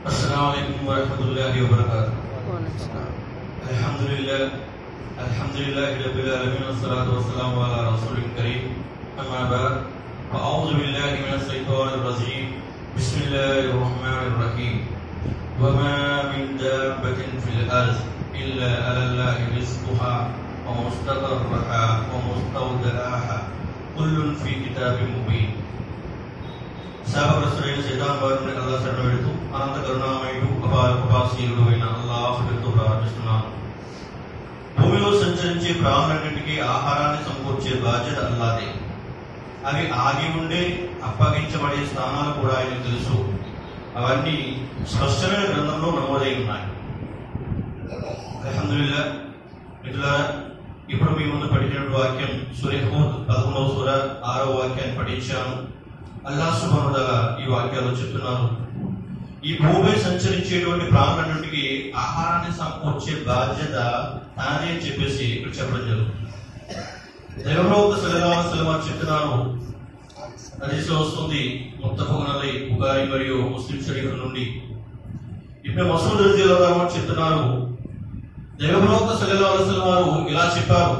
السلام عليكم ورحمة الله وبركاته الحمد لله الحمد لله رب العالمين والصلاة والسلام على رسول الكريم أما بعد فأعوذ بالله من الشيطان الرجيم بسم الله الرحمن الرحيم وما من دابة في الأرض إلا على الله رزقها ومستقرها ومستودعها كل في كتاب مبين శాపగ్రస్తుడైన సైతాన్ వారిని అల్లా శరణ పెడుతూ అనంత కరుణామయుడు అపార కృపాశీలుడు అయిన అల్లాహ్ పెడుతూ ప్రార్థిస్తున్నాను భూమిలో సంచరించే ప్రాణులన్నింటికీ ఆహారాన్ని సమకూర్చే బాధ్యత అల్లాదే అవి ఆగి ఉండే అప్పగించబడే స్థానాలు కూడా ఆయనకు తెలుసు అవన్నీ స్పష్టమైన గ్రంథంలో నమోదై ఉన్నాయి అల్హమ్దుల్లా మిత్రులారా ఇప్పుడు మీ ముందు పఠించిన వాక్యం సూర్యహూద్ పదకొండవ సూర ఆరవ వాక్యాన్ని పఠించాను అల్లా సుబానుదల ఈ వాక్యాలు చెప్తున్నారు ఈ భూమిపై సంచరించేటువంటి ప్రాణులన్నింటికి ఆహారాన్ని సమకూర్చే బాధ్యత తానే అని చెప్పేసి ఇక్కడ చెప్పడం జరుగుతుంది దైవంలో ఒక సలహా చెప్తున్నాను హదీస్లో వస్తుంది ముత్తఫకునలై బుగారి మరియు ముస్లిం షరీఫ్ నుండి ఇప్పుడు మసూద్ రజీలో చెప్తున్నారు దైవప్రవక్త సల్లల్లాహు అలైహి వసల్లం వారు ఇలా చెప్పారు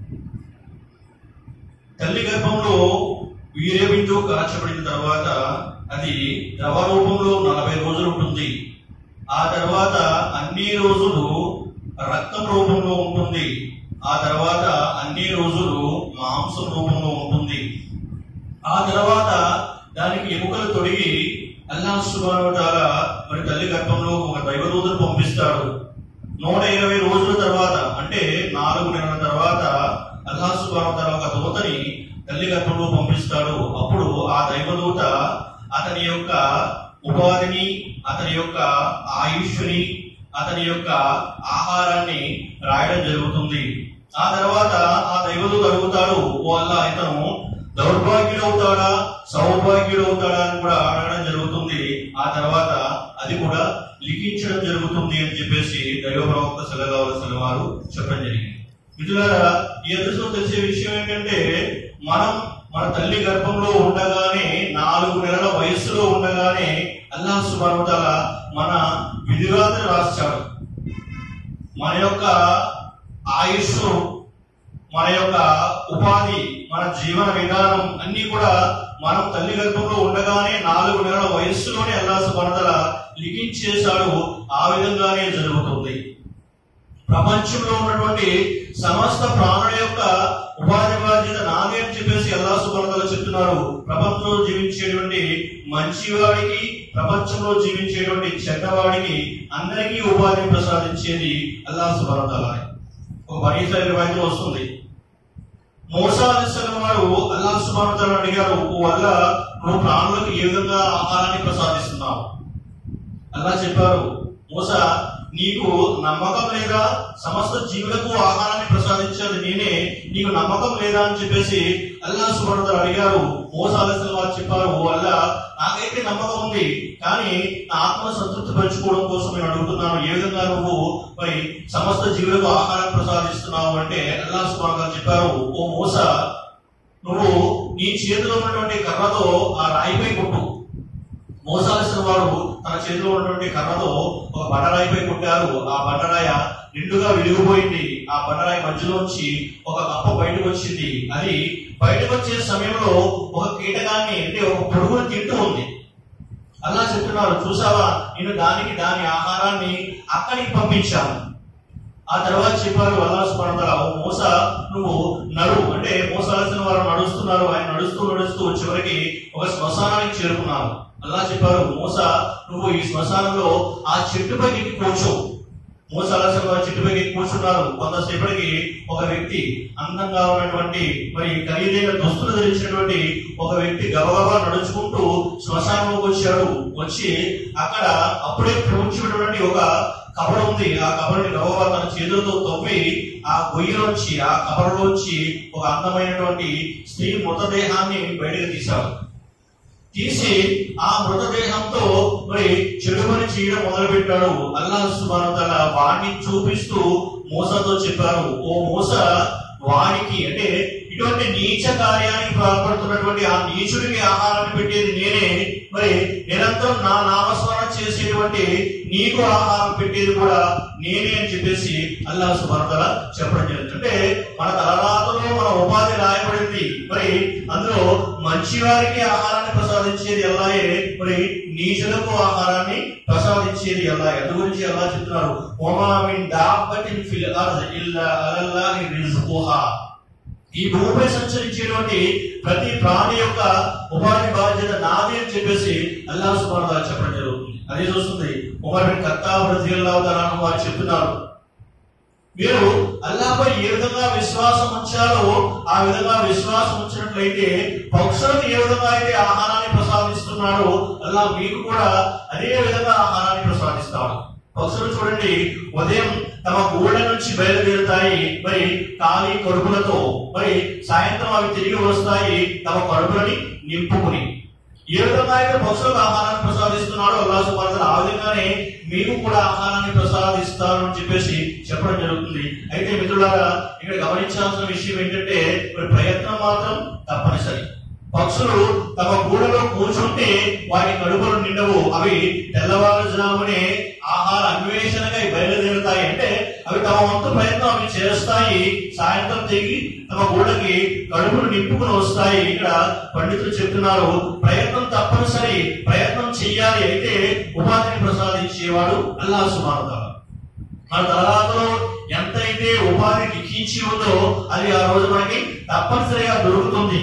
తల్లి గర్భంలో వీర్యబిందు కాల్చబడిన తర్వాత అది ద్రవ రూపంలో నలభై రోజులు ఉంటుంది ఆ తర్వాత అన్ని రోజులు రక్తం రూపంలో ఉంటుంది ఆ తర్వాత అన్ని రోజులు మాంసం రూపంలో ఉంటుంది ఆ తర్వాత దానికి ఎముకలు తొడిగి అల్లా సుబానుతాల మరి తల్లి గర్భంలో ఒక దైవదూతను పంపిస్తాడు నూట ఇరవై రోజుల తర్వాత అంటే నాలుగు నెలల తర్వాత అల్లా సుబానుతాల ఒక దూతని తల్లి గర్భంలో పంపిస్తాడు అప్పుడు ఆ దైవదూత అతని యొక్క ఉపాధిని అతని యొక్క ఆయుష్ని అతని యొక్క ఆహారాన్ని రాయడం జరుగుతుంది ఆ తర్వాత ఆ దైవదూత అడుగుతాడు ఓ అల్లా ఇతను దౌర్భాగ్యుడవుతాడా సౌభాగ్యుడవుతాడా అని కూడా అడగడం జరుగుతుంది ఆ తర్వాత అది కూడా లిఖించడం జరుగుతుంది అని చెప్పేసి దైవ ప్రవక్త సలహా వారు చెప్పడం జరిగింది మిత్రులారా ఈ ఎదురులో తెలిసే విషయం ఏంటంటే మనం మన తల్లి గర్భంలో ఉండగానే నాలుగు నెలల వయస్సులో ఉండగానే అల్లా సుబానుతల మన విధిరాతని రాశాడు మన యొక్క ఆయుష్ మన యొక్క ఉపాధి మన జీవన విధానం అన్ని కూడా మనం తల్లి గర్భంలో ఉండగానే నాలుగు నెలల వయస్సులోనే అల్లా సుబానుతల లిఖించేశాడు ఆ విధంగానే జరుగుతుంది ప్రపంచంలో ఉన్నటువంటి సమస్త ప్రాణుల యొక్క ఉపాధి బాధ్యత నాదే అని చెప్పేసి అల్లా సుబ్రతలు చెప్తున్నారు ప్రపంచంలో జీవించేటువంటి మంచివాడికి ప్రపంచంలో జీవించేటువంటి చెడ్డవాడికి అందరికీ ఉపాధిని ప్రసాదించేది అల్లా సుబ్రతల ఒక బనీస రివాయితీ వస్తుంది మోసా అలిస్లం వారు అల్లా సుబ్రతలను అడిగారు ఓ వల్ల నువ్వు ప్రాణులకు ఏ విధంగా ఆహారాన్ని ప్రసాదిస్తున్నావు అల్లా చెప్పారు మూస నీకు నమ్మకం లేదా సమస్త జీవులకు ఆహారాన్ని ప్రసాదించేది నేనే నీకు నమ్మకం లేదా అని చెప్పేసి అల్లా సుబ్రతలు అడిగారు మోస ఆలస్యం వారు చెప్పారు ఓ అల్లా నాకైతే నమ్మకం ఉంది కానీ నా ఆత్మను సంతృప్తి పరచుకోవడం కోసం నేను అడుగుతున్నాను ఏ విధంగా నువ్వు మరి సమస్త జీవులకు ఆహారం ప్రసాదిస్తున్నావు అంటే అల్లా సుబ్రతలు చెప్పారు ఓ మోస నువ్వు నీ చేతిలో ఉన్నటువంటి కర్రతో ఆ రాయిపై కొట్టు మోసాల్సిన వారు తన చేతిలో ఉన్నటువంటి కర్రతో ఒక బండరాయిపై కొట్టారు ఆ బండరాయ నిండుగా విరిగిపోయింది ఆ బండరాయి మధ్యలోంచి ఒక కప్ప బయటకు వచ్చింది అది బయటకు వచ్చే సమయంలో ఒక కీటకాన్ని అంటే ఒక పొడుగును తింటూ ఉంది అలా చెప్తున్నారు చూసావా నేను దానికి దాని ఆహారాన్ని అక్కడికి పంపించాను ఆ తర్వాత చెప్పారు అల్లా సుబ్హానహు ఓ మూస నువ్వు నడు అంటే మోసాల్సిన వారు నడుస్తున్నారు ఆయన నడుస్తూ నడుస్తూ చివరికి ఒక శ్మశానానికి చేరుకున్నారు అల్లా చెప్పారు మూస నువ్వు ఈ శ్మశానంలో ఆ చెట్టుపై ఎక్కి కూర్చో మూస అలసిన వారు చెట్టుపై ఎక్కి కూర్చున్నారు కొంతసేపటికి ఒక వ్యక్తి అందంగా ఉన్నటువంటి మరి ఖరీదైన దుస్తులు ధరించినటువంటి ఒక వ్యక్తి గబగబా నడుచుకుంటూ శ్మశానంలోకి వచ్చాడు వచ్చి అక్కడ అప్పుడే పూడ్చినటువంటి ఒక కబర ఉంది ఆ కబరని గబగబా తన చేతులతో తవ్వి ఆ గొయ్యిలోంచి ఆ కబరలోంచి ఒక అందమైనటువంటి స్త్రీ మృతదేహాన్ని బయటకు తీశాడు తీసి ఆ మృతదేహంతో మరి చెడు పని చేయడం మొదలు పెట్టాడు అల్లాహ్ సుబ్హానహు తల వాడిని చూపిస్తూ మోసతో చెప్పారు ఓ మోస వాడికి అంటే ఇటువంటి నీచ కార్యానికి పాల్పడుతున్నటువంటి ఆ నీచుడికి ఆహారాన్ని పెట్టేది నేనే మరి నిరంతరం నా నామస్మరణ చేసేటువంటి నీకు ఆహారం పెట్టేది కూడా నేనే అని చెప్పేసి అల్లా సుభార్తల చెప్పడం జరుగుతుంది అంటే మన తలరాతలో మన ఉపాధి రాయబడింది మరి అందులో మంచి వారికి ఆహారాన్ని ప్రసాదించేది ఎల్లాయే మరి నీచులకు ఆహారాన్ని ప్రసాదించేది ఎలా ఎందు గురించి ఎలా చెప్తున్నారు ఒమామిన్ దాబతిన్ ఫిల్ అర్ద్ ఇల్లా అలల్లాహి రిజ్కుహా ఈ భూమిపై సంచరించేటువంటి ప్రతి ప్రాణి యొక్క ఉపాధి బాధ్యత నాది అని చెప్పేసి అల్లా సుబాన్ చెప్పడం జరుగుతుంది అదే చూస్తుంది ఉమర్ బిన్ ఖత్తాబ్ రజియల్లాహు తఆలా అన్హు వారు చెప్తున్నారు మీరు అల్లాపై ఏ విధంగా విశ్వాసం ఉంచాలో ఆ విధంగా విశ్వాసం ఉంచినట్లయితే పక్షులకు ఏ విధంగా అయితే ఆహారాన్ని ప్రసాదిస్తున్నాడో అల్లా మీకు కూడా అదే విధంగా ఆహారాన్ని ప్రసాదిస్తాడు పక్షులు చూడండి ఉదయం తమ గూడ నుంచి బయలుదేరుతాయి మరి ఖాళీ కడుపులతో మరి సాయంత్రం అవి తిరిగి వస్తాయి తమ కడుపులని నింపుకుని ఏ విధంగా అయితే పక్షులకు ఆహారాన్ని ప్రసాదిస్తున్నాడో అల్లా సుబాన్ ఆ విధంగానే మీకు కూడా ఆహారాన్ని ప్రసాదిస్తాను అని చెప్పేసి చెప్పడం జరుగుతుంది అయితే మిత్రులారా ఇక్కడ గమనించాల్సిన విషయం ఏంటంటే మరి ప్రయత్నం మాత్రం తప్పనిసరి పక్షులు తమ గూడలో కూర్చుంటే వాటి కడుపులు నిండవు అవి తెల్లవారుజామునే ఆహార అన్వేషణకై బయలుదేరుతాయి అంటే అవి తమ వంతు ప్రయత్నం అవి చేస్తాయి సాయంత్రం తిరిగి తమ గూడకి కడుపులు నింపుకుని వస్తాయి ఇక్కడ పండితులు చెప్తున్నారు ప్రయత్నం తప్పనిసరి ప్రయత్నం చెయ్యాలి అయితే ఉపాధిని ప్రసాదించేవాడు అల్లా సుమారుతాడు మన తలరాతలో ఎంతైతే ఉపాధి లిఖించి ఉందో అది ఆ రోజు మనకి తప్పనిసరిగా దొరుకుతుంది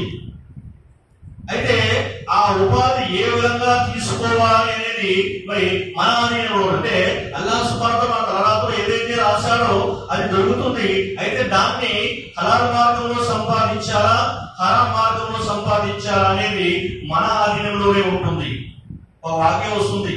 అయితే ఆ ఉపాధి ఏ విధంగా తీసుకోవాలి అనేది మరి మన ఆధీనంలో అంటే అల్లా సుమారుతో మన తలరాతలో ఏదైతే రాశాడో అది దొరుకుతుంది అయితే దాన్ని హలాల్ మార్గంలో సంపాదించాలా హరాం మార్గంలో సంపాదించాలా అనేది మన ఆధీనంలోనే ఉంటుంది ఒక వాక్యం వస్తుంది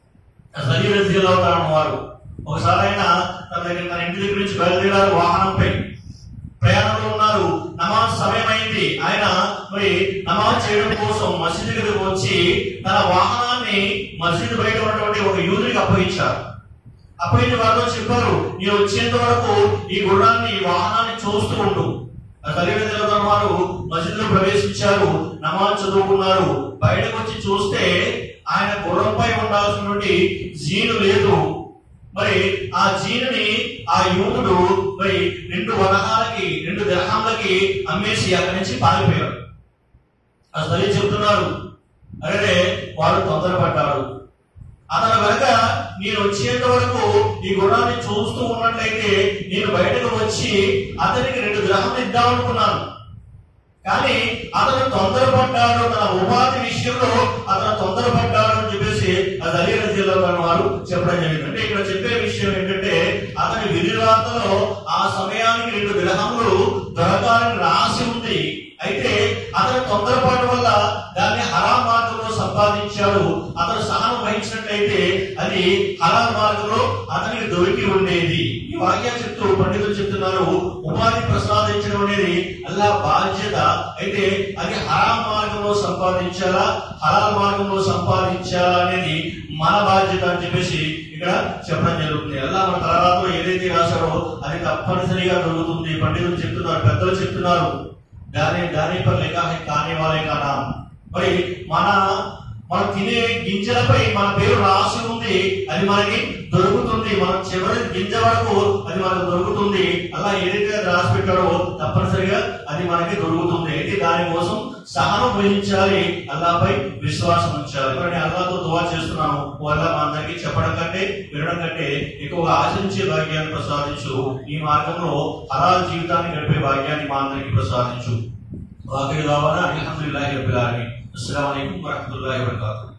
శరీర వారు ఒకసారి ఆయన తన దగ్గర తన ఇంటి దగ్గర నుంచి బయలుదేరారు వాహనంపై ప్రయాణంలో ఉన్నారు నమాజ్ సమయం అయింది ఆయన మరి నమాజ్ చేయడం కోసం మసీదు దగ్గరకు వచ్చి తన వాహనాన్ని మసీదు బయట ఉన్నటువంటి ఒక యూదునికి అప్పగించారు అప్పగించి వారితో చెప్పారు నేను వచ్చేంత వరకు ఈ గుర్రాన్ని ఈ వాహనాన్ని చూస్తూ ఉండు ఆ తల్లిదండ్రుల వారు మసీదులో ప్రవేశించారు నమాజ్ చదువుకున్నారు బయటకు వచ్చి చూస్తే ఆయన గుర్రంపై ఉండాల్సినటువంటి జీను లేదు మరి ఆ జీనుని ఆ యూదుడు మరి రెండు వనహాలకి రెండు గ్రహాలకి అమ్మేసి అక్కడి నుంచి పారిపోయాడు ఆ తల్లి చెప్తున్నారు అరే వాడు తొందరపడ్డాడు అతను కనుక నేను వచ్చేంత వరకు ఈ గుర్రాన్ని చూస్తూ ఉన్నట్లయితే నేను బయటకు వచ్చి అతనికి రెండు గ్రహాలు ఇద్దామనుకున్నాను కానీ అతను తొందరపడ్డాడు తన ఉపాధి విషయంలో అతను తొందరపడ్డాడు అని చెప్పేసి అది అలీల జిల్లాలో వారు చెప్పడం జరిగింది అంటే ఇక్కడ చెప్పే విషయం ఏంటంటే అతని విధిరాతలో ఆ సమయానికి రెండు గ్రహములు దొరకాలని రాసి ఉంది అయితే అతను తొందరపాటు వల్ల దాన్ని హరాం మార్గంలో సంపాదించాడు అతను సహనం వహించినట్లయితే అది హరాం మార్గంలో అతనికి దొరికి ఉండేది ఈ వాక్యాలు చెప్తూ పండితులు చెప్తున్నారు ఉపాధి ప్రసాదించడం అనేది అల్లా బాధ్యత అయితే అది హరాం మార్గంలో సంపాదించాలా హలాల్ మార్గంలో సంపాదించాలా అనేది మన బాధ్యత అని చెప్పేసి ఇక్కడ చెప్పడం జరుగుతుంది అల్లా మన తలరాతలో ఏదైతే రాశారో అది తప్పనిసరిగా దొరుకుతుంది పండితులు చెప్తున్నారు పెద్దలు చెప్తున్నారు దాని దాని పర్ లేక హై కానే వాలే కా నామ్ మరి మన మనం తినే గింజలపై మన పేరు రాసి ఉంది అది మనకి దొరుకుతుంది మనం చివరి గింజ వరకు అది మనకు దొరుకుతుంది అలా ఏదైతే అది రాసి పెట్టాడో తప్పనిసరిగా అది మనకి దొరుకుతుంది అయితే దానికోసం సహనం వహించాలి అల్లాపై విశ్వాసం ఉంచాలి మరి నేను అల్లాతో దువా చేస్తున్నాను ఓ అల్లా మా అందరికీ చెప్పడం కంటే వినడం కంటే ఎక్కువగా ఆచరించే భాగ్యాన్ని ప్రసాదించు ఈ మార్గంలో హలాల్ జీవితాన్ని గడిపే భాగ్యాన్ని మా అందరికీ ప్రసాదించు వాకిడి కావాలా అల్హమ్దులిల్లాహి రబ్బిల్ ఆలమీన్ అస్సలాము అలైకుం వరహ్మతుల్లాహి వబరకాతుహు